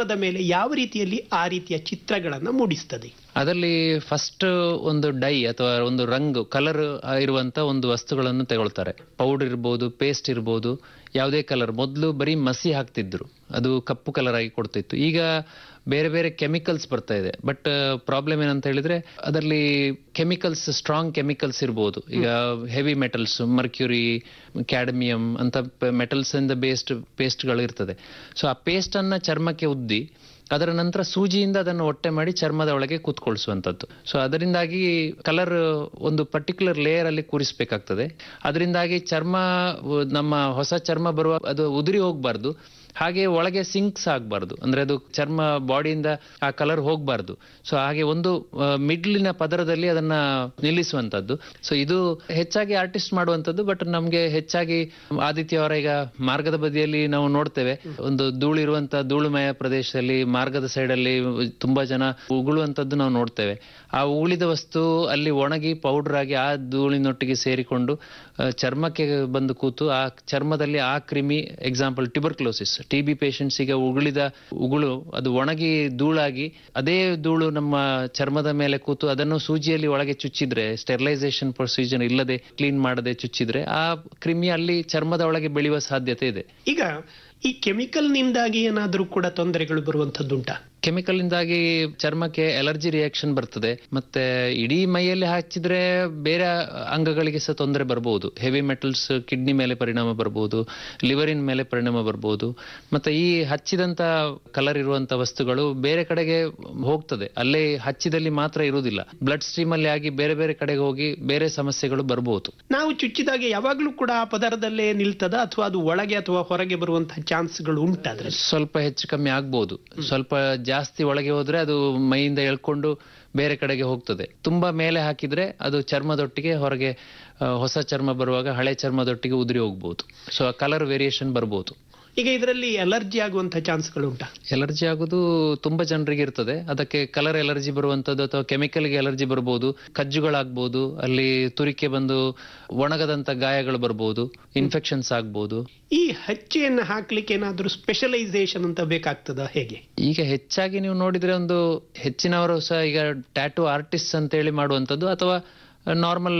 ಚರ್ಮದ ಮೇಲೆ ಯಾವ ರೀತಿಯಲ್ಲಿ ಆ ರೀತಿಯ ಚಿತ್ರಗಳನ್ನು ಮೂಡಿಸ್ತದೆ ಅದರಲ್ಲಿ ಫಸ್ಟ್ ಒಂದು ಡೈ ಅಥವಾ ಒಂದು ರಂಗು ಕಲರ್ ಇರುವಂತ ಒಂದು ವಸ್ತುಗಳನ್ನು ತಗೊಳ್ತಾರೆ ಪೌಡರ್ ಇರ್ಬೋದು ಪೇಸ್ಟ್ ಇರ್ಬೋದು ಯಾವುದೇ ಕಲರ್ ಮೊದಲು ಬರೀ ಮಸಿ ಹಾಕ್ತಿದ್ರು ಅದು ಕಪ್ಪು ಕಲರ್ ಆಗಿ ಕೊಡ್ತಿತ್ತು ಈಗ ಬೇರೆ ಬೇರೆ ಕೆಮಿಕಲ್ಸ್ ಬರ್ತಾ ಇದೆ ಬಟ್ ಪ್ರಾಬ್ಲಮ್ ಏನಂತ ಹೇಳಿದ್ರೆ ಅದರಲ್ಲಿ ಕೆಮಿಕಲ್ಸ್ ಸ್ಟ್ರಾಂಗ್ ಕೆಮಿಕಲ್ಸ್ ಇರ್ಬೋದು ಈಗ ಹೆವಿ ಮೆಟಲ್ಸ್ ಮರ್ಕ್ಯೂರಿ ಕ್ಯಾಡಮಿಯಂ ಅಂತ ಮೆಟಲ್ಸ್ ಇಂದ ಬೇಸ್ಡ್ ಪೇಸ್ಟ್ಗಳು ಇರ್ತದೆ ಸೊ ಆ ಪೇಸ್ಟ್ ಅನ್ನ ಚರ್ಮಕ್ಕೆ ಉದ್ದಿ ಅದರ ನಂತರ ಸೂಜಿಯಿಂದ ಅದನ್ನು ಒಟ್ಟೆ ಮಾಡಿ ಚರ್ಮದ ಒಳಗೆ ಕೂತ್ಕೊಳಿಸುವಂತದ್ದು ಸೊ ಅದರಿಂದಾಗಿ ಕಲರ್ ಒಂದು ಪರ್ಟಿಕ್ಯುಲರ್ ಲೇಯರ್ ಅಲ್ಲಿ ಕೂರಿಸಬೇಕಾಗ್ತದೆ ಅದರಿಂದಾಗಿ ಚರ್ಮ ಉ- ನಮ್ಮ ಹೊಸ ಚರ್ಮ ಬರುವ ಅದು ಉದುರಿ ಹೋಗ್ಬಾರ್ದು ಹಾಗೆ ಒಳಗೆ ಸಿಂಕ್ಸ್ ಆಗಬಾರ್ದು ಅಂದ್ರೆ ಅದು ಚರ್ಮ ಬಾಡಿಯಿಂದ ಆ ಕಲರ್ ಹೋಗ್ಬಾರ್ದು ಸೊ ಹಾಗೆ ಒಂದು ಆ, ಮಿಡ್ಲಿನ ಪದರದಲ್ಲಿ ಅದನ್ನ ನಿಲ್ಲಿಸುವಂತದ್ದು ಸೊ ಇದು ಹೆಚ್ಚಾಗಿ ಆರ್ಟಿಸ್ಟ್ ಮಾಡುವಂತದ್ದು ಬಟ್ ನಮ್ಗೆ ಹೆಚ್ಚಾಗಿ ಆದಿತ್ಯ ಅವರ ಈಗ ಮಾರ್ಗದ ಬದಿಯಲ್ಲಿ ನಾವು ನೋಡ್ತೇವೆ ಒಂದು ಧೂಳಿರುವಂತ ಧೂಳುಮಯ ಪ್ರದೇಶದಲ್ಲಿ ಮಾರ್ಗದ ಸೈಡ್ ಅಲ್ಲಿ ತುಂಬಾ ಜನ ಉಗುಳುವಂತದ್ದು ನಾವು ನೋಡ್ತೇವೆ ಆ ಉಗುಳಿದ ವಸ್ತು ಅಲ್ಲಿ ಒಣಗಿ ಪೌಡರ್ ಆಗಿ ಆ ಧೂಳಿನೊಟ್ಟಿಗೆ ಸೇರಿಕೊಂಡು ಆ, ಚರ್ಮಕ್ಕೆ ಬಂದು ಕೂತು ಆ ಚರ್ಮದಲ್ಲಿ ಆ ಕ್ರಿಮಿ ಎಕ್ಸಾಂಪಲ್ ಟ್ಯೂಬರ್ಕ್ಲೋಸಿಸ್ ಟಿ ಬಿ ಈಗ ಉಗುಳಿದ ಉಗುಳು ಅದು ಒಣಗಿ ಧೂಳಾಗಿ ಅದೇ ಧೂಳು ನಮ್ಮ ಚರ್ಮದ ಮೇಲೆ ಕೂತು ಅದನ್ನು ಸೂಜಿಯಲ್ಲಿ ಒಳಗೆ ಚುಚ್ಚಿದ್ರೆ ಸ್ಟೆರಿಲೈಸೇಷನ್ ಪ್ರೊಸೀಜರ್ ಇಲ್ಲದೆ ಕ್ಲೀನ್ ಮಾಡದೆ ಚುಚ್ಚಿದ್ರೆ ಆ ಕ್ರಿಮಿ ಅಲ್ಲಿ ಚರ್ಮದ ಒಳಗೆ ಬೆಳೆಯುವ ಸಾಧ್ಯತೆ ಇದೆ ಈಗ ಈ ಕೆಮಿಕಲ್ ನಿಂದಾಗಿ ಏನಾದರೂ ಕೂಡ ತೊಂದರೆಗಳು ಬರುವಂತದ್ದುಂಟಾ ಕೆಮಿಕಲ್ ಇಂದಾಗಿ ಚರ್ಮಕ್ಕೆ ಅಲರ್ಜಿ ರಿಯಾಕ್ಷನ್ ಬರ್ತದೆ ಮತ್ತೆ ಇಡೀ ಮೈಯಲ್ಲಿ ಹಚ್ಚಿದ್ರೆ ಬೇರೆ ಅಂಗಗಳಿಗೆ ಸಹ ತೊಂದರೆ ಬರಬಹುದು ಹೆವಿ ಮೆಟಲ್ಸ್ ಕಿಡ್ನಿ ಮೇಲೆ ಪರಿಣಾಮ ಬರಬಹುದು ಲಿವರಿನ ಮೇಲೆ ಪರಿಣಾಮ ಬರಬಹುದು ಮತ್ತೆ ಈ ಹಚ್ಚಿದಂತ ಕಲರ್ ಇರುವಂತ ವಸ್ತುಗಳು ಬೇರೆ ಕಡೆಗೆ ಹೋಗ್ತದೆ ಅಲ್ಲೇ ಹಚ್ಚಿದಲ್ಲಿ ಮಾತ್ರ ಇರುವುದಿಲ್ಲ ಬ್ಲಡ್ ಸ್ಟ್ರೀಮ್ ಅಲ್ಲಿ ಆಗಿ ಬೇರೆ ಬೇರೆ ಕಡೆಗೆ ಹೋಗಿ ಬೇರೆ ಸಮಸ್ಯೆಗಳು ಬರಬಹುದು ನಾವು ಚುಚ್ಚಿದಾಗ ಯಾವಾಗಲೂ ಕೂಡ ಆ ಪದರದಲ್ಲೇ ನಿಲ್ತದ ಅಥವಾ ಅದು ಒಳಗೆ ಅಥವಾ ಹೊರಗೆ ಬರುವಂತಹ ಚಾನ್ಸ್ಗಳು ಉಂಟಾದ್ರೆ ಸ್ವಲ್ಪ ಹೆಚ್ಚು ಕಮ್ಮಿ ಆಗ್ಬೋದು ಸ್ವಲ್ಪ ಜಾಸ್ತಿ ಒಳಗೆ ಹೋದ್ರೆ ಅದು ಮೈಯಿಂದ ಎಳ್ಕೊಂಡು ಬೇರೆ ಕಡೆಗೆ ಹೋಗ್ತದೆ ತುಂಬಾ ಮೇಲೆ ಹಾಕಿದ್ರೆ ಅದು ಚರ್ಮದೊಟ್ಟಿಗೆ ಹೊರಗೆ ಆ, ಹೊಸ ಚರ್ಮ ಬರುವಾಗ ಹಳೆ ಚರ್ಮದೊಟ್ಟಿಗೆ ಉದುರಿ ಹೋಗ್ಬೋದು ಸೊ ಕಲರ್ ವೇರಿಯೇಷನ್ ಬರ್ಬೋದು ಈಗ ಇದರಲ್ಲಿ ಅಲರ್ಜಿ ಆಗುವಂತಹ ಚಾನ್ಸ್ಗಳು ಉಂಟಾ ಎಲರ್ಜಿ ಆಗೋದು ತುಂಬಾ ಜನರಿಗೆ ಇರ್ತದೆ ಅದಕ್ಕೆ ಕಲರ್ ಎಲರ್ಜಿ ಬರುವಂತದ್ದು ಅಥವಾ ಕೆಮಿಕಲ್ಗೆ ಎಲರ್ಜಿ ಬರ್ಬೋದು ಕಜ್ಜುಗಳಾಗ್ಬೋದು ಅಲ್ಲಿ ತುರಿಕೆ ಬಂದು ಒಣಗದಂತ ಗಾಯಗಳು ಬರ್ಬೋದು ಇನ್ಫೆಕ್ಷನ್ಸ್ ಆಗ್ಬೋದು ಈ ಹಚ್ಚೆಯನ್ನು ಹಾಕ್ಲಿಕ್ಕೆ ಏನಾದ್ರೂ ಸ್ಪೆಷಲೈಸೇಷನ್ ಅಂತ ಬೇಕಾಗ್ತದ ಹೇಗೆ ಈಗ ಹೆಚ್ಚಾಗಿ ನೀವು ನೋಡಿದ್ರೆ ಒಂದು ಹೆಚ್ಚಿನವರು ಸಹ ಈಗ ಟ್ಯಾಟೂ ಆರ್ಟಿಸ್ಟ್ ಅಂತ ಹೇಳಿ ಮಾಡುವಂತದ್ದು ಅಥವಾ ನಾರ್ಮಲ್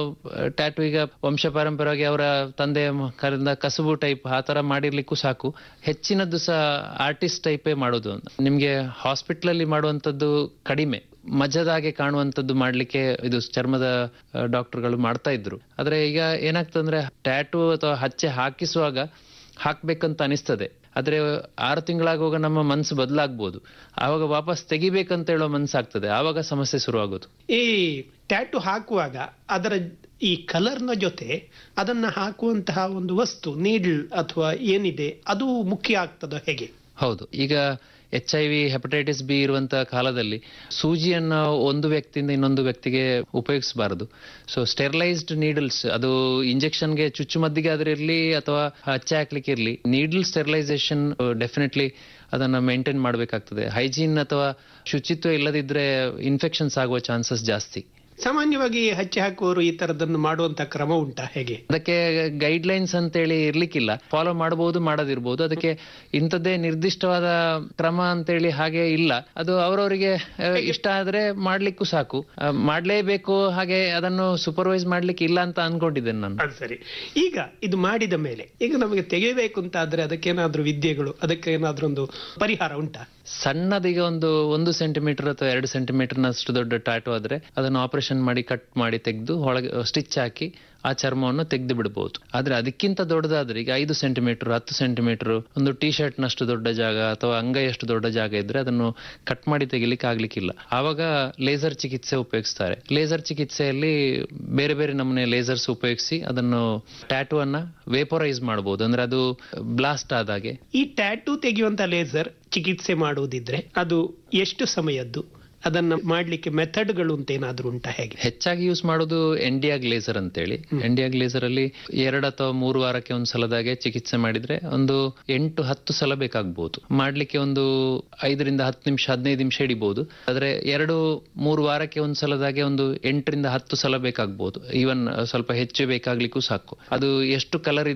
ಟ್ಯಾಟೂ ಈಗ ವಂಶ ಪಾರಂಪರ್ಯವಾಗಿ ಅವರ ತಂದೆ ಕರಿಂದ ಕಸುಬು ಟೈಪ್ ಆ ತರ ಮಾಡಿರ್ಲಿಕ್ಕೂ ಸಾಕು ಹೆಚ್ಚಿನದ್ದು ಸಹ ಆರ್ಟಿಸ್ಟ್ ಟೈಪೇ ಮಾಡೋದು ನಿಮ್ಗೆ ಹಾಸ್ಪಿಟಲ್ ಅಲ್ಲಿ ಮಾಡುವಂತದ್ದು ಕಡಿಮೆ ಮಜದಾಗೆ ಕಾಣುವಂತದ್ದು ಮಾಡ್ಲಿಕ್ಕೆ ಇದು ಚರ್ಮದ ಡಾಕ್ಟರ್ಗಳು ಮಾಡ್ತಾ ಇದ್ರು ಆದ್ರೆ ಈಗ ಏನಾಗ್ತಂದ್ರೆ ಟ್ಯಾಟೂ ಅಥವಾ ಹಚ್ಚೆ ಹಾಕಿಸುವಾಗ ಹಾಕ್ಬೇಕಂತ ಅನಿಸ್ತದೆ ಆದ್ರೆ ಆರು ತಿಂಗಳಾಗುವಾಗ ನಮ್ಮ ಮನ್ಸು ಬದಲಾಗ್ಬೋದು ಆವಾಗ ವಾಪಸ್ ತೆಗಿಬೇಕಂತ ಹೇಳೋ ಮನ್ಸಾಗ್ತದೆ ಆವಾಗ ಸಮಸ್ಯೆ ಶುರುವಾಗೋದು ಈ ಟ್ಯಾಟು ಹಾಕುವಾಗ ಅದರ ಈ ಕಲರ್ನ ಜೊತೆ ಅದನ್ನ ಹಾಕುವಂತಹ ಒಂದು ವಸ್ತು ನೀಡ್ಲ್ ಅಥವಾ ಏನಿದೆ ಅದು ಮುಖ್ಯ ಆಗ್ತದ ಹೇಗೆ ಹೌದು ಈಗ H I V hepatitis B ಇರುವಂತಹ ಕಾಲದಲ್ಲಿ ಸೂಜಿಯನ್ನ ಒಂದು ವ್ಯಕ್ತಿಯಿಂದ ಇನ್ನೊಂದು ವ್ಯಕ್ತಿಗೆ ಉಪಯೋಗಿಸಬಾರದು ಸೊ ಸ್ಟೆರಿಲೈಸ್ಡ್ ನೀಡಲ್ಸ್ ಅದು ಇಂಜೆಕ್ಷನ್ಗೆ ಚುಚ್ಚುಮದ್ದಿಗೆ ಆದ್ರೆ ಇರಲಿ ಅಥವಾ ಹಚ್ಚೆ ಹಾಕ್ಲಿಕ್ಕೆ ಇರಲಿ ನೀಡಲ್ ಸ್ಟೆರಿಲೈಸೇಷನ್ ಡೆಫಿನೆಟ್ಲಿ ಅದನ್ನ ಮೇಂಟೈನ್ ಮಾಡಬೇಕಾಗ್ತದೆ ಹೈಜೀನ್ ಅಥವಾ ಶುಚಿತ್ವ ಇಲ್ಲದಿದ್ರೆ ಇನ್ಫೆಕ್ಷನ್ಸ್ ಆಗುವ ಚಾನ್ಸಸ್ ಜಾಸ್ತಿ ಸಾಮಾನ್ಯವಾಗಿ ಹಚ್ಚೆ ಹಾಕುವವರು ಈ ತರದನ್ನು ಮಾಡುವಂತ ಕ್ರಮ ಉಂಟಾ ಹೇಗೆ ಅದಕ್ಕೆ ಗೈಡ್ ಲೈನ್ಸ್ ಅಂತೇಳಿ ಇರ್ಲಿಕ್ಕಿಲ್ಲ ಫಾಲೋ ಮಾಡಬಹುದು ಮಾಡದಿರ್ಬೋದು ಅದಕ್ಕೆ ಇಂಥದ್ದೇ ನಿರ್ದಿಷ್ಟವಾದ ಕ್ರಮ ಅಂತೇಳಿ ಹಾಗೆ ಇಲ್ಲ ಅದು ಅವರವರಿಗೆ ಇಷ್ಟ ಆದ್ರೆ ಮಾಡ್ಲಿಕ್ಕೂ ಸಾಕು ಆ, ಮಾಡ್ಲೇಬೇಕು ಹಾಗೆ ಅದನ್ನು ಸೂಪರ್ವೈಸ್ ಮಾಡ್ಲಿಕ್ಕೆ ಇಲ್ಲ ಅಂತ ಅನ್ಕೊಂಡಿದ್ದೇನೆ ನಾನು ಅದು ಸರಿ ಈಗ ಇದು ಮಾಡಿದ ಮೇಲೆ ಈಗ ನಮಗೆ ತೆಗೆಯಬೇಕು ಅಂತ ಆದ್ರೆ ಅದಕ್ಕೇನಾದ್ರೂ ವಿದ್ಯೆಗಳು ಅದಕ್ಕೆ ಏನಾದ್ರೂ ಒಂದು ಪರಿಹಾರ ಉಂಟಾ ಸಣ್ಣದೀಗ ಒಂದು ಒಂದು ಸೆಂಟಿಮೀಟರ್ ಅಥವಾ ಎರಡು ಸೆಂಟಿಮೀಟರ್ ನಷ್ಟು ದೊಡ್ಡ ಟ್ಯಾಟು ಆದ್ರೆ ಅದನ್ನು ಆಪರೇಷನ್ ಮಾಡಿ ಕಟ್ ಮಾಡಿ ತೆಗೆದು ಒಳಗೆ ಸ್ಟಿಚ್ ಹಾಕಿ ಆ ಚರ್ಮವನ್ನು ತೆಗೆದು ಬಿಡಬಹುದು ಆದ್ರೆ ಅದಕ್ಕಿಂತ ದೊಡ್ಡದಾದ್ರೆ ಈಗ ಐದು ಸೆಂಟಿಮೀಟರ್ ಹತ್ತು ಸೆಂಟಿಮೀಟರ್ ಒಂದು ಟಿ ಶರ್ಟ್ ನಷ್ಟು ದೊಡ್ಡ ಜಾಗ ಅಥವಾ ಅಂಗೈಯಷ್ಟು ದೊಡ್ಡ ಜಾಗ ಇದ್ರೆ ಅದನ್ನು ಕಟ್ ಮಾಡಿ ತೆಗಿಲಿಕ್ಕೆ ಆಗ್ಲಿಕ್ಕಿಲ್ಲ ಆವಾಗ ಲೇಸರ್ ಚಿಕಿತ್ಸೆ ಉಪಯೋಗಿಸ್ತಾರೆ ಲೇಸರ್ ಚಿಕಿತ್ಸೆಯಲ್ಲಿ ಬೇರೆ ಬೇರೆ ನಮೂನೆ ಲೇಸರ್ಸ್ ಉಪಯೋಗಿಸಿ ಅದನ್ನು ಟ್ಯಾಟೂ ಅನ್ನ ವೇಪರೈಸ್ ಮಾಡಬಹುದು ಅಂದ್ರೆ ಅದು ಬ್ಲಾಸ್ಟ್ ಆದಾಗೆ ಈ ಟ್ಯಾಟೂ ತೆಗೆಯುವಂತ ಲೇಸರ್ ಚಿಕಿತ್ಸೆ ಮಾಡುವುದಿದ್ರೆ ಅದು ಎಷ್ಟು ಸಮಯದ್ದು ಅದನ್ನ ಮಾಡ್ಲಿಕ್ಕೆ ಮೆಥಡ್ಗಳು ಅಂತ ಏನಾದ್ರೂ ಉಂಟಾ ಹೇಗೆ ಹೆಚ್ಚಾಗಿ ಯೂಸ್ ಮಾಡೋದು ಎಂಡಿಯಾ ಗ್ಲೇಸರ್ ಅಂತೇಳಿ ಎಂಡಿಯಾ ಗ್ಲೇಸರ್ ಅಲ್ಲಿ ಎರಡು ಅಥವಾ ಮೂರು ವಾರಕ್ಕೆ ಒಂದು ಸಲದಾಗೆ ಚಿಕಿತ್ಸೆ ಮಾಡಿದ್ರೆ ಒಂದು ಎಂಟು ಹತ್ತು ಸಲ ಬೇಕಾಗ್ಬೋದು ಮಾಡ್ಲಿಕ್ಕೆ ಒಂದು ಐದರಿಂದ ಹತ್ತು ನಿಮಿಷ ಹದಿನೈದು ನಿಮಿಷ ಹಿಡಿಬಹುದು ಆದ್ರೆ ಎರಡು ಮೂರು ವಾರಕ್ಕೆ ಒಂದು ಸಲದಾಗೆ ಒಂದು ಎಂಟರಿಂದ ಹತ್ತು ಸಲ ಬೇಕಾಗ್ಬೋದು ಈವನ್ ಸ್ವಲ್ಪ ಹೆಚ್ಚು ಬೇಕಾಗ್ಲಿಕ್ಕೂ ಸಾಕು ಅದು ಎಷ್ಟು ಕಲರ್ ಇದೆ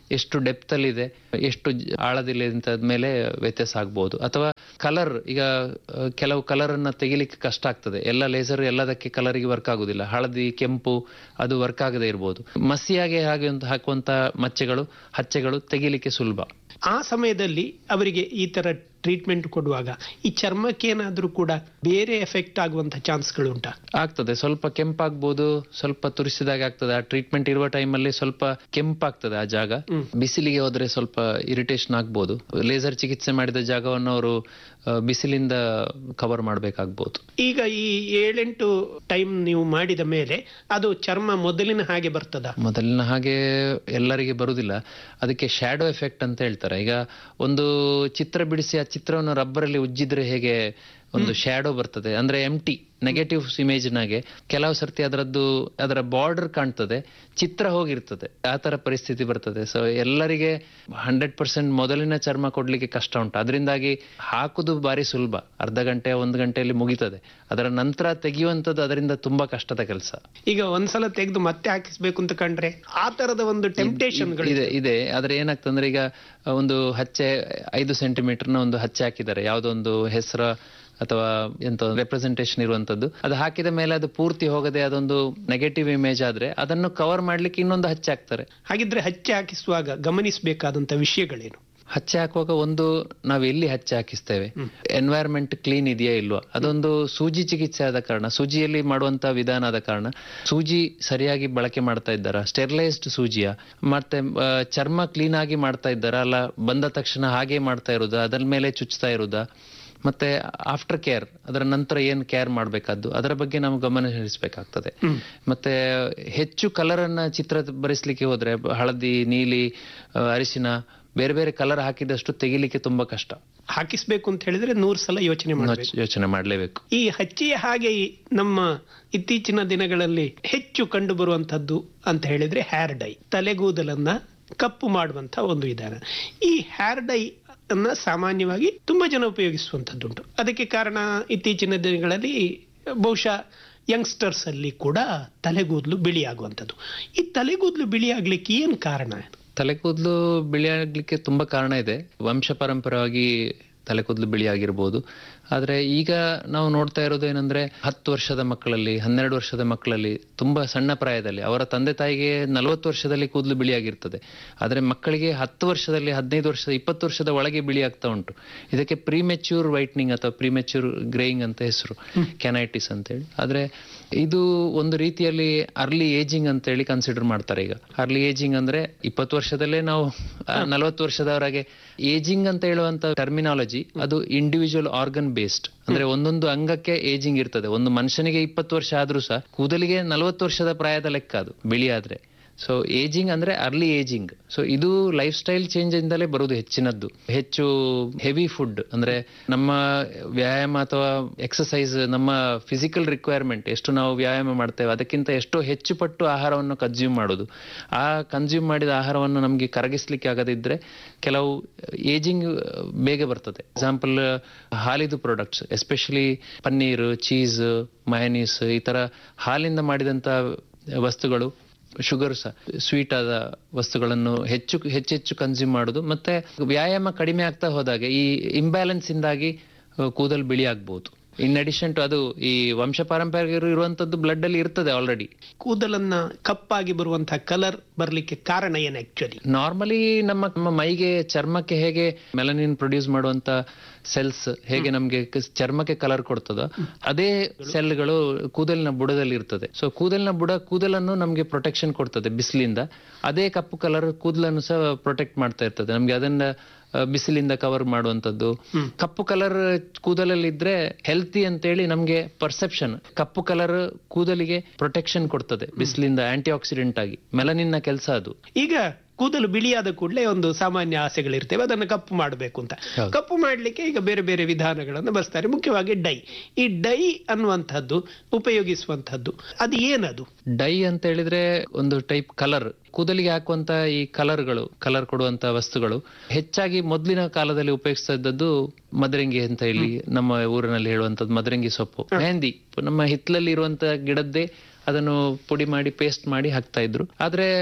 ಎಷ್ಟು ಡೆಪ್ತ್ ಅಲ್ಲಿ ಇದೆ ಎಷ್ಟು ಜ- ಆಳದಿಲ್ಲ ಅಂತ ಮೇಲೆ ವ್ಯತ್ಯಾಸ ಆಗ್ಬಹುದು ಅಥವಾ ಕಲರ್ ಈಗ ಆ, ಕೆಲವು ಕಲರ್ ಅನ್ನ ತೆಗಿಲಿಕ್ಕೆ ಕಷ್ಟ ಆಗ್ತದೆ ಎಲ್ಲ ಲೇಸರ್ ಎಲ್ಲದಕ್ಕೆ ಕಲರಿಗೆ ವರ್ಕ್ ಆಗುದಿಲ್ಲ ಹಳದಿ ಕೆಂಪು ಅದು ವರ್ಕ್ ಆಗದೆ ಇರಬಹುದು ಮಸಿಯಾಗಿ ಹಾಗೆ ಒಂದು ಹಾಕುವಂತ ಮಚ್ಚೆಗಳು ಹಚ್ಚೆಗಳು ತೆಗಿಲಿಕ್ಕೆ ಸುಲಭ ಆ ಸಮಯದಲ್ಲಿ ಅವರಿಗೆ ಈ ತರ ಟ್ರೀಟ್ಮೆಂಟ್ ಕೊಡುವಾಗ ಈ ಚರ್ಮಕ್ಕೆ ಏನಾದ್ರೂ ಕೂಡ ಬೇರೆ ಎಫೆಕ್ಟ್ ಆಗುವಂತ ಚಾನ್ಸ್ಗಳು ಉಂಟಾ ಆಗ್ತದೆ ಸ್ವಲ್ಪ ಕೆಂಪಾಗ್ಬೋದು ಸ್ವಲ್ಪ ತುರಿಸಿದಾಗ ಆಗ್ತದೆ ಆ ಟ್ರೀಟ್ಮೆಂಟ್ ಇರುವ ಟೈಮಲ್ಲಿ ಸ್ವಲ್ಪ ಕೆಂಪಾಗ್ತದೆ ಆ ಜಾಗ ಬಿಸಿಲಿಗೆ ಹೋದ್ರೆ ಸ್ವಲ್ಪ ಇರಿಟೇಷನ್ ಆಗ್ಬೋದು ಲೇಸರ್ ಚಿಕಿತ್ಸೆ ಮಾಡಿದ ಜಾಗವನ್ನು ಅವರು ಬಿಸಿಲಿಂದ ಕವರ್ ಮಾಡಬೇಕಾಗ್ಬೋದು ಈಗ ಈ ಏಳೆಂಟು ಟೈಮ್ ನೀವು ಮಾಡಿದ ಮೇಲೆ ಅದು ಚರ್ಮ ಮೊದಲಿನ ಹಾಗೆ ಬರ್ತದ ಮೊದಲಿನ ಹಾಗೆ ಎಲ್ಲರಿಗೆ ಬರುದಿಲ್ಲ ಅದಕ್ಕೆ ಶ್ಯಾಡೋ ಎಫೆಕ್ಟ್ ಅಂತ ಹೇಳ್ತಾರೆ ಈಗ ಒಂದು ಚಿತ್ರ ಬಿಡಿಸಿ ಆ ಚಿತ್ರವನ್ನು ರಬ್ಬರಲ್ಲಿ ಉಜ್ಜಿದ್ರೆ ಹೇಗೆ ಒಂದು ಶ್ಯಾಡೋ ಬರ್ತದೆ ಅಂದ್ರೆ ಎಂಟಿ ನೆಗೆಟಿವ್ ಇಮೇಜ್ನಾಗೆ ಕೆಲವು ಸರ್ತಿ ಅದರದ್ದು ಅದರ ಬಾರ್ಡರ್ ಕಾಣ್ತದೆ ಚಿತ್ರ ಹೋಗಿರ್ತದೆ ಆ ತರ ಪರಿಸ್ಥಿತಿ ಬರ್ತದೆ ಸೊ ಎಲ್ಲರಿಗೆ ಹಂಡ್ರೆಡ್ ಪರ್ಸೆಂಟ್ ಮೊದಲಿನ ಚರ್ಮ ಕೊಡ್ಲಿಕ್ಕೆ ಕಷ್ಟ ಉಂಟು ಅದರಿಂದಾಗಿ ಹಾಕುದು ಬಾರಿ ಸುಲಭ ಅರ್ಧ ಗಂಟೆ ಒಂದು ಗಂಟೆಯಲ್ಲಿ ಮುಗಿತದೆ ಅದರ ನಂತರ ತೆಗೆಯುವಂಥದ್ದು ಅದರಿಂದ ತುಂಬಾ ಕಷ್ಟದ ಕೆಲಸ ಈಗ ಒಂದ್ಸಲ ತೆಗೆದು ಮತ್ತೆ ಹಾಕಿಸ್ಬೇಕು ಅಂತ ಕಂಡ್ರೆ ಆ ತರದ ಒಂದು ಟೆಂಪ್ಟೇಷನ್ಗಳು ಇದೆ ಇದೆ ಆದ್ರೆ ಏನಾಗ್ತಂದ್ರೆ ಈಗ ಒಂದು ಹಚ್ಚೆ ಐದು ಸೆಂಟಿಮೀಟರ್ನ ಒಂದು ಹಚ್ಚೆ ಹಾಕಿದ್ದಾರೆ ಯಾವುದೋ ಒಂದು ಹೆಸರ ಅಥವಾ ಎಂತ ರೆಪ್ರೆಸೆಂಟೇಷನ್ ಇರುವಂತದ್ದು ಅದು ಹಾಕಿದ ಮೇಲೆ ಅದು ಪೂರ್ತಿ ಹೋಗದೆ ಅದೊಂದು ನೆಗೆಟಿವ್ ಇಮೇಜ್ ಆದ್ರೆ ಅದನ್ನು ಕವರ್ ಮಾಡ್ಲಿಕ್ಕೆ ಇನ್ನೊಂದು ಹಚ್ಚೆ ಹಾಕ್ತಾರೆ ಹಾಗಿದ್ರೆ ಹಚ್ಚೆ ಹಾಕಿಸುವಾಗ ಗಮನಿಸಬೇಕಾದಂತ ವಿಷಯಗಳೇನು ಹಚ್ಚೆ ಹಾಕುವಾಗ ಒಂದು ನಾವು ಎಲ್ಲಿ ಹಚ್ಚೆ ಹಾಕಿಸ್ತೇವೆ ಎನ್ವೈರನ್ಮೆಂಟ್ ಕ್ಲೀನ್ ಇದೆಯಾ ಇಲ್ವಾ ಅದೊಂದು ಸೂಜಿ ಚಿಕಿತ್ಸೆ ಆದ ಕಾರಣ ಸೂಜಿಯಲ್ಲಿ ಮಾಡುವಂತ ವಿಧಾನ ಆದ ಕಾರಣ ಸೂಜಿ ಸರಿಯಾಗಿ ಬಳಕೆ ಮಾಡ್ತಾ ಇದ್ದಾರಾ ಸ್ಟೆರಿಲೈಸ್ಡ್ ಸೂಜಿಯ ಮತ್ತೆ ಆ, ಚರ್ಮ ಕ್ಲೀನ್ ಆಗಿ ಮಾಡ್ತಾ ಇದ್ದಾರಾ ಅಲ್ಲ ಬಂದ ತಕ್ಷಣ ಹಾಗೆ ಮಾಡ್ತಾ ಇರುದಾ ಅದರ ಮೇಲೆ ಚುಚ್ತಾ ಇರುದಾ ಮತ್ತೆ ಆಫ್ಟರ್ ಕೇರ್ ಅದರ ನಂತರ ಏನ್ ಕೇರ್ ಮಾಡಬೇಕಾದ್ದು ಅದರ ಬಗ್ಗೆ ನಾವು ಗಮನ ಹರಿಸಬೇಕಾಗ್ತದೆ ಮತ್ತೆ ಹೆಚ್ಚು ಕಲರ್ ಅನ್ನ ಚಿತ್ರ ಬರೆಸ್ಲಿಕ್ಕೆ ಹೋದ್ರೆ ಹಳದಿ ನೀಲಿ ಆ, ಅರಿಶಿನ ಬೇರೆ ಬೇರೆ ಕಲರ್ ಹಾಕಿದಷ್ಟು ತೆಗಿಲಿಕ್ಕೆ ತುಂಬಾ ಕಷ್ಟ ಹಾಕಿಸ್ಬೇಕು ಅಂತ ಹೇಳಿದ್ರೆ ನೂರ್ ಸಲ ಯೋಚನೆ ಮಾಡಬೇಕು ಯೋಚನೆ ಮಾಡ್ಲೇಬೇಕು ಈ ಹಚ್ಚಿಯ ಹಾಗೆ ಈ ನಮ್ಮ ಇತ್ತೀಚಿನ ದಿನಗಳಲ್ಲಿ ಹೆಚ್ಚು ಕಂಡು ಬರುವಂತದ್ದು ಅಂತ ಹೇಳಿದ್ರೆ ಹೇರ್ ಡೈ ತಲೆಗೂದಲನ್ನ ಕಪ್ಪು ಮಾಡುವಂತ ಒಂದು ವಿಧಾನ ಈ ಹೇರ್ ಡೈ ಅನ್ನ ಸಾಮಾನ್ಯವಾಗಿ ತುಂಬಾ ಜನ ಉಪಯೋಗಿಸುವಂತದ್ದುಂಟು ಅದಕ್ಕೆ ಕಾರಣ ಇತ್ತೀಚಿನ ದಿನಗಳಲ್ಲಿ ಬಹುಶಃ ಯಂಗ್ಸ್ಟರ್ಸ್ ಅಲ್ಲಿ ಕೂಡ ತಲೆಗೂದಲು ಬಿಳಿಯಾಗುವಂಥದ್ದು ಈ ತಲೆಗೂದಲು ಬಿಳಿಯಾಗ್ಲಿಕ್ಕೆ ಏನ್ ಕಾರಣ ತಲೆಕೂದಲು ಬಿಳಿ ಆಗ್ಲಿಕ್ಕೆ ತುಂಬಾ ಕಾರಣ ಇದೆ ವಂಶ ಪರಂಪರವಾಗಿ ತಲೆಕೂದಲು ಬಿಳಿ ಆಗಿರ್ಬೋದು ಆದ್ರೆ ಈಗ ನಾವು ನೋಡ್ತಾ ಇರೋದು ಏನಂದ್ರೆ ಹತ್ತು ವರ್ಷದ ಮಕ್ಕಳಲ್ಲಿ ಹನ್ನೆರಡು ವರ್ಷದ ಮಕ್ಕಳಲ್ಲಿ ತುಂಬಾ ಸಣ್ಣ ಪ್ರಾಯದಲ್ಲಿ ಅವರ ತಂದೆ ತಾಯಿಗೆ ನಲವತ್ತು ವರ್ಷದಲ್ಲಿ ಕೂದಲು ಬಿಳಿ ಆಗಿರ್ತದೆ ಆದ್ರೆ ಮಕ್ಕಳಿಗೆ ಹತ್ತು ವರ್ಷದಲ್ಲಿ ಹದಿನೈದು ವರ್ಷದ ಇಪ್ಪತ್ತು ವರ್ಷದ ಒಳಗೆ ಬಿಳಿ ಆಗ್ತಾ ಉಂಟು ಇದಕ್ಕೆ ಪ್ರಿಮೆಚ್ಯೂರ್ ವೈಟ್ನಿಂಗ್ ಅಥವಾ ಪ್ರಿಮೆಚ್ಯೂರ್ ಗ್ರೇಯಿಂಗ್ ಅಂತ ಹೆಸರು ಕ್ಯಾನೈಟಿಸ್ ಅಂತ ಹೇಳಿ ಆದ್ರೆ ಇದು ಒಂದು ರೀತಿಯಲ್ಲಿ ಅರ್ಲಿ ಏಜಿಂಗ್ ಅಂತ ಹೇಳಿ ಕನ್ಸಿಡರ್ ಮಾಡ್ತಾರೆ ಈಗ ಅರ್ಲಿ ಏಜಿಂಗ್ ಅಂದ್ರೆ ಇಪ್ಪತ್ತು ವರ್ಷದಲ್ಲೇ ನಾವು ನಲವತ್ತು ವರ್ಷದವರೆಗೆ ಏಜಿಂಗ್ ಅಂತ ಹೇಳುವಂತ ಟರ್ಮಿನಾಲಜಿ ಅದು ಇಂಡಿವಿಜುವಲ್ ಆರ್ಗನ್ ಬೇಸ್ಡ್ ಅಂದ್ರೆ ಒಂದೊಂದು ಅಂಗಕ್ಕೆ ಏಜಿಂಗ್ ಇರ್ತದೆ ಒಂದು ಮನುಷ್ಯನಿಗೆ ಇಪ್ಪತ್ತು ವರ್ಷ ಆದ್ರೂ ಸಹ ಕೂದಲಿಗೆ ನಲವತ್ತು ವರ್ಷದ ಪ್ರಾಯದ ಲೆಕ್ಕ ಅದು ಬಿಳಿ ಆದ್ರೆ ಸೊ ಏಜಿಂಗ್ ಅಂದ್ರೆ ಅರ್ಲಿ ಏಜಿಂಗ್ ಸೊ ಇದು ಲೈಫ್ ಸ್ಟೈಲ್ ಚೇಂಜ್ ಇಂದಲೇ ಬರುವುದು ಹೆಚ್ಚಿನದ್ದು ಹೆಚ್ಚು ಹೆವಿ ಫುಡ್ ಅಂದ್ರೆ ನಮ್ಮ ವ್ಯಾಯಾಮ ಅಥವಾ ಎಕ್ಸಸೈಸ್ ನಮ್ಮ ಫಿಸಿಕಲ್ ರಿಕ್ವೈರ್ಮೆಂಟ್ ಎಷ್ಟು ನಾವು ವ್ಯಾಯಾಮ ಮಾಡ್ತೇವೆ ಅದಕ್ಕಿಂತ ಎಷ್ಟೋ ಹೆಚ್ಚು ಪಟ್ಟು ಆಹಾರವನ್ನು ಕನ್ಸ್ಯೂಮ್ ಮಾಡೋದು ಆ ಕನ್ಸ್ಯೂಮ್ ಮಾಡಿದ ಆಹಾರವನ್ನು ನಮಗೆ ಕರಗಿಸ್ಲಿಕ್ಕೆ ಆಗದಿದ್ರೆ ಕೆಲವು ಏಜಿಂಗ್ ಬೇಗ ಬರ್ತದೆ ಎಕ್ಸಾಂಪಲ್ ಹಾಲಿದು products especially paneer cheese mayonnaise ಈ ತರ ಹಾಲಿಂದ ಮಾಡಿದಂತ ವಸ್ತುಗಳು ಶುಗರ್ ಸಹ ಸ್ವೀಟ್ ಆದ ವಸ್ತುಗಳನ್ನು ಹೆಚ್ಚು ಹೆಚ್ಚೆಚ್ಚು ಕನ್ಸ್ಯೂಮ್ ಮಾಡೋದು ಮತ್ತೆ ವ್ಯಾಯಾಮ ಕಡಿಮೆ ಆಗ್ತಾ ಹೋದಾಗೆ ಈ ಇಂಬ್ಯಾಲೆನ್ಸ್ ಇಂದಾಗಿ ಅಹ್, ಕೂದಲು ಬಿಳಿ ಆಗ್ಬಹುದು ಇನ್ ಅಡಿಷನ್ ಟು ಅದು ಈ ವಂಶ ಪಾರಂಪರ್ಯ ಇರುವಂತದ್ದು ಬ್ಲಡ್ ಅಲ್ಲಿ ಇರ್ತದೆ ಆಲ್ರೆಡಿ ಕೂದಲನ್ನ ಕಪ್ಪಾಗಿ ಬರುವಂತಹ ಕಲರ್ ಬರ್ಲಿಕ್ಕೆ ಕಾರಣ ಏನು ಆಕ್ಚುಲಿ ನಾರ್ಮಲಿ ನಮ್ಮ ನಮ್ಮ ಮೈಗೆ ಚರ್ಮಕ್ಕೆ ಹೇಗೆ ಮೆಲನಿನ್ ಪ್ರೊಡ್ಯೂಸ್ ಮಾಡುವಂತ ಸೆಲ್ಸ್ ಹೇಗೆ ನಮ್ಗೆ ಕ- ಚರ್ಮಕ್ಕೆ ಕಲರ್ ಕೊಡ್ತದೋ ಅದೇ ಸೆಲ್ಗಳು ಕೂದಲಿನ ಬುಡದಲ್ಲಿ ಇರ್ತದೆ ಸೊ ಕೂದಲಿನ ಬುಡ ಕೂದಲನ್ನು ನಮ್ಗೆ ಪ್ರೊಟೆಕ್ಷನ್ ಕೊಡ್ತದೆ ಬಿಸಿಲಿಂದ ಅದೇ ಕಪ್ಪು ಕಲರ್ ಕೂದಲನ್ನು ಸಹ ಪ್ರೊಟೆಕ್ಟ್ ಮಾಡ್ತಾ ಇರ್ತದೆ ನಮ್ಗೆ ಅದನ್ನ ಆ, ಬಿಸಿಲಿಂದ ಕವರ್ ಮಾಡುವಂತದ್ದು ಕಪ್ಪು ಕಲರ್ ಕೂದಲಲ್ಲಿ ಇದ್ರೆ ಹೆಲ್ತಿ ಅಂತೇಳಿ ನಮ್ಗೆ ಪರ್ಸೆಪ್ಷನ್ ಕಪ್ಪು ಕಲರ್ ಕೂದಲಿಗೆ ಪ್ರೊಟೆಕ್ಷನ್ ಕೊಡ್ತದೆ ಬಿಸಿಲಿಂದ ಆಂಟಿ ಆಕ್ಸಿಡೆಂಟ್ ಆಗಿ ಮೆಲನಿನ್ನ ಕೆಲಸ ಅದು ಈಗ ಕೂದಲು ಬಿಳಿಯಾದ ಕೂಡಲೇ ಒಂದು ಸಾಮಾನ್ಯ ಆಸೆಗಳಿರ್ತೇವೆ ಅದನ್ನು ಕಪ್ಪು ಮಾಡಬೇಕು ಅಂತ ಹೌದು. ಕಪ್ಪು ಮಾಡಲಿಕ್ಕೆ ಈಗ ಬೇರೆ ಬೇರೆ ವಿಧಾನಗಳನ್ನು ಬಳಸ್ತಾರೆ ಮುಖ್ಯವಾಗಿ ಡೈ ಈ ಡೈ ಅನ್ನುವಂಥದ್ದು ಉಪಯೋಗಿಸುವಂಥದ್ದು ಅದು ಏನದು ಡೈ ಅಂತ ಹೇಳಿದ್ರೆ ಒಂದು ಟೈಪ್ ಕಲರ್ ಕೂದಲಿಗೆ ಹಾಕುವಂತ ಈ ಕಲರ್ಗಳು ಕಲರ್ ಕೊಡುವಂತ ವಸ್ತುಗಳು ಹೆಚ್ಚಾಗಿ ಮೊದಲಿನ ಕಾಲದಲ್ಲಿ ಉಪಯೋಗಿಸ್ತಾ ಇದ್ದದ್ದು ಮದರಂಗಿ ಅಂತ ಹೇಳಿ ನಮ್ಮ ಊರಿನಲ್ಲಿ ಹೇಳುವಂತದ್ದು ಮದರಂಗಿ ಸೊಪ್ಪು ಮೆಹಂದಿ ನಮ್ಮ ಹಿತ್ತಲಲ್ಲಿ ಇರುವಂತ ಗಿಡದ್ದೇ ಅದನ್ನು ಪುಡಿ ಮಾಡಿ ಪೇಸ್ಟ್ ಮಾಡಿ ಹಾಕ್ತಾ ಇದ್ರು ಆದ್ರೆ